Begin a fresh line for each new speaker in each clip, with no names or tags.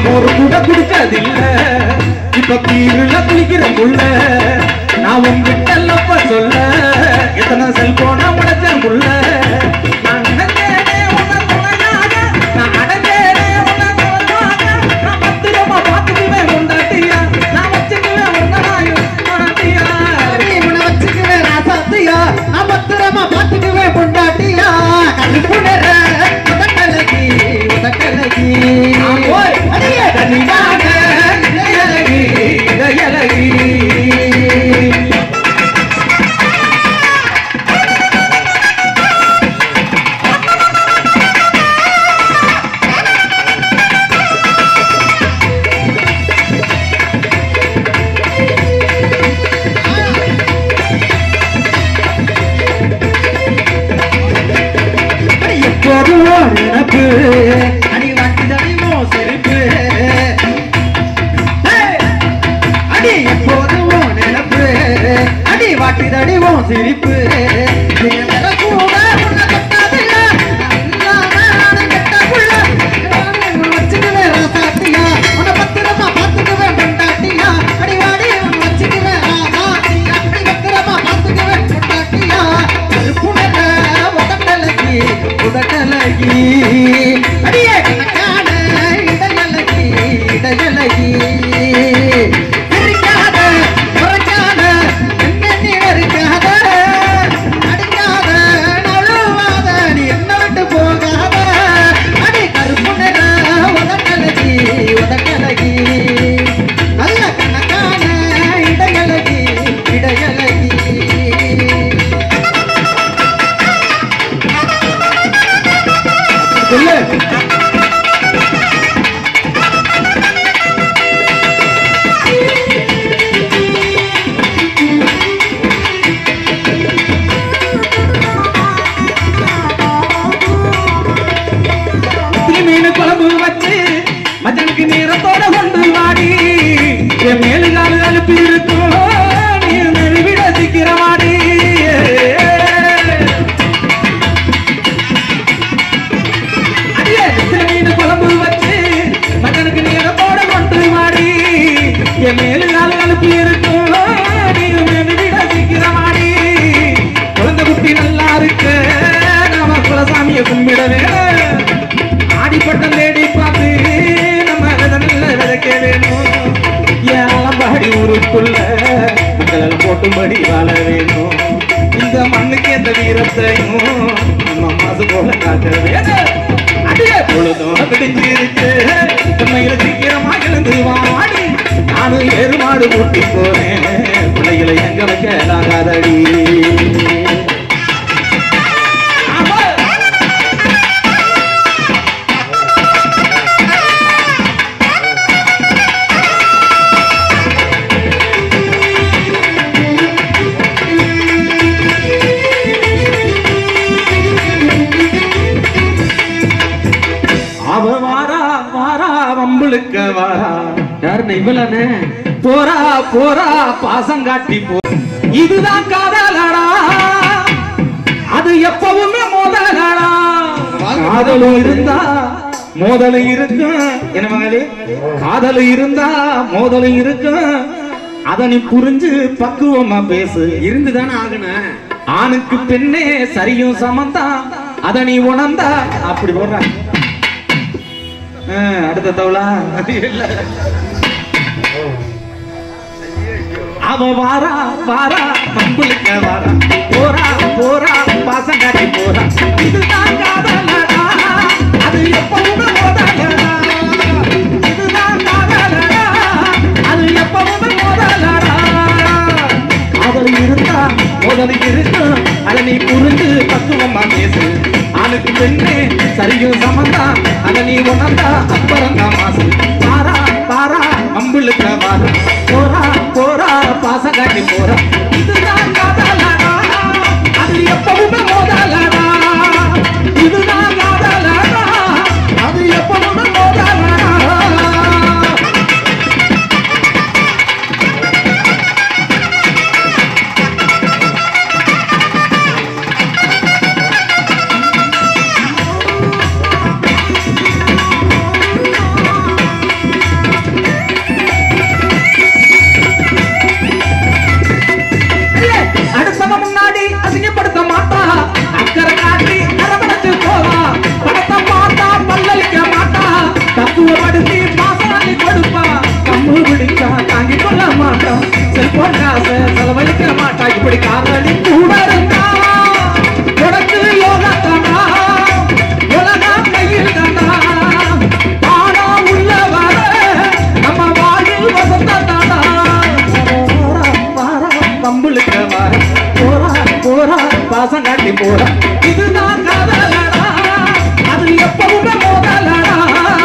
மோர் கூட குடிச்சதில்ல இப்ப பீருல குளிக்கிற முள்ள நான் உங்ககிட்ட சொல்ல எத்தனை செல்போனா உடைச்ச முள்ள நான் நினைச்சேனே உன்னை துணையாக, நான் அடைஞ்சேனே உன்னை துணையாக, நான் பத்திரமா பார்த்துக்குவேன் உண்டாட்டியா, நான் வச்சுக்குவேன் உன்னை நாயும் உண்டாட்டியா.
இவனை வச்சுக்குவேன் நான் சத்தியா நான் பத்திரமா பாத்துக்குவேன் பொண்டாட்டியா கருப்பு நிற உதட்டழகி உதட்டழகி
நான் போய்
அடியே
தனியாக இடையழகி, இடையழகி.
அடி எப்போதும் ஒரு நினப்பு அடி வாட்டி தடிமோ செருப்பு ஏய்! அடி எப்போதும் ஒரு நினப்பு அடி வாட்டி தடிமோ சிரிப்பு என் மேல கூட உன்னை கட்டாதில்ல. இல்லாம நானும் கெட்ட புள்ள. உன்னை வச்சுக்குவேன் ராசாத்தியா. உன்னை பத்திரமா பார்த்துக்குவேன் பொண்டாட்டியா. அடி வாடி உன்னை வச்சுக்குவேன் ராசாத்தியா. அடி பத்திரமா பார்த்துக்குவேன் பொண்டாட்டியா. கருப்பு நிற உதட்டழகி, உதட்டழகி. அடியே கணக்கான இடையழகி, இடையழகி. சிரிக்காத, முறைக்காத, என்ன நீ வெறுக்காத. அடிக்காத, நழுவாத, நீ என்னை விட்டு போகாத. அடி கருப்பு நிற உதட்டழகி, உதட்டழகி. நல்ல கணக்கான இடையழகி, இடையழகி.
சொல்லு இட்லி மீன் குழம்பு வச்சு மச்சனுக்கு நீரத்தோட கொண்டு வாடி என் மேலு காலு அழுப்பி இருக்கும் நீ நழுவிட சீக்கிரமாடி அடியே, இட்லி மீன் குழம்பு வச்சு மச்சனுக்கு நீரத்தோட கொண்டு வாடி என் மேலு காலு அழுப்பி இருக்கும் நீ நழுவிட சீக்கிரமாடி குழந்தை குட்டி நல்லா இருக்கு நாம குலசாமியை கும்பிட வேணும் ஆடிப்பட்டம் தேடி பார்த்து நம்ம வித நல்ல விதைக்க வேணும் என் ஆலம்பாடி ஊருக்குள்ள மக்கள் போட்டும்படி வாழ வேணும் இந்த மண்ணுக்கு எந்த வீரத்தையும் நம்ம மாசு போல காக்க வேணும் அடியே பொழுதும் பிடிஞ்சிருக்கு உண்மையில சீக்கிரமா எழுந்து வாடி நானும் எருமாடு கூட்டி போறேன் பிள்ளைகளை எங்க வைக்க நாகாதடி ஆமா அவ வாரா வாரா வம்புளுக்க வாரா
யாருண்ணே இவ்வளவுண்ணே
போரா போரா பாசம் காட்டி போ இதுதான் காதலடா அது எப்பவுமே மோதலடா காதலும் இருந்தா மோதலும் இருக்கும் என்ன மகளே காதலும் இருந்தா மோதலும் இருக்கும் அத நீ புரிஞ்சு பக்குவமா பேசு
இருந்துதானே ஆகணும்
ஆணுக்கு பெண்ணே சரியும் சமந்தான் அத நீ உணர்ந்தா அப்படி போடுற ஆ, அடுத்த தவளா இல்ல அவ வாரா வாரா பம்புளுக்க வாரா போரா போரா பாசம் காட்டி போறா இதுதான் காதலடா அது எப்பவுமே மோதலடா இதுதான் காதலடா அது எப்பவுமே மோதலடா அவள் இருந்தா முதல் இருக்கும் அதை நீ புரிஞ்சு பக்குவமா பேசு ஆணுக்கு பெண்ணே சரியும் சமந்தா அதை நீ உணர்ந்தா அப்புறம் தான் மாசு பாரா பாரா அம்புளுக்க வாரா போரா போரா பாசம் காட்டி போறா இதுதான் காதலடா அது எப்பவுமே மோதலடா இதுதான் காதலடா அது போறா இதுதான் காதலடா அது எப்பவுமே மோதலடா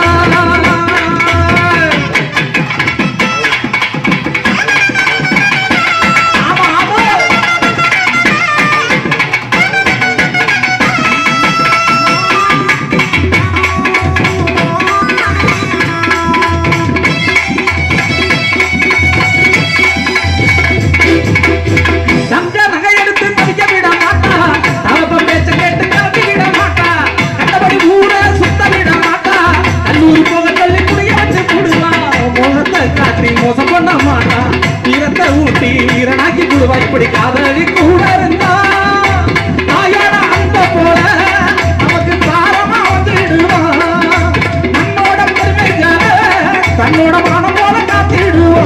ஆமா ஆமா தங்க நகை எடுத்து மதிக்க விட மாட்டா தவப்ப பேச்ச கேட்டு கலந்து விட மாட்டா கண்டபடி ஊர சுத்த விட மாட்டா கல்லூரி போக சொல்லி புரிய வச்சு கூடுவா மோகத்தை காட்டி மோசம் பண்ண மாட்டா ஈரத்தை ஊட்டி ஈரனாக்கி கூடுவா இப்படி காதலி கூட இருந்தா தாயோட அந்த போல நமக்கு தாரமா வந்துடுவா தன்னோட பெருமைகளை தன்னோட மனம் போல காத்திடுவா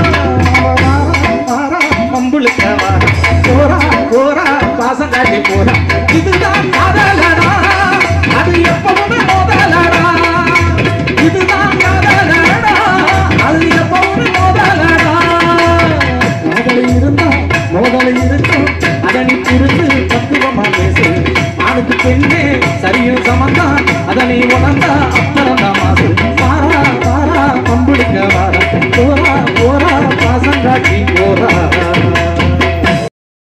மம்புளுக்க போரா போரா பாசம் காட்டி போரா இதுதான் காதலடா அது எப்பவுமே மோதலடா இதுதான் காதலடா அது எப்பவுமே மோதலடா மோதலை இருந்தா மோதலை இருக்கும் அதனை புரிந்து பக்குவமா பேசு ஆணுக்கு பெண்ணே சரியும் சமந்தான் அதனை உணர்ந்தா அப்புறம் தான் மாசு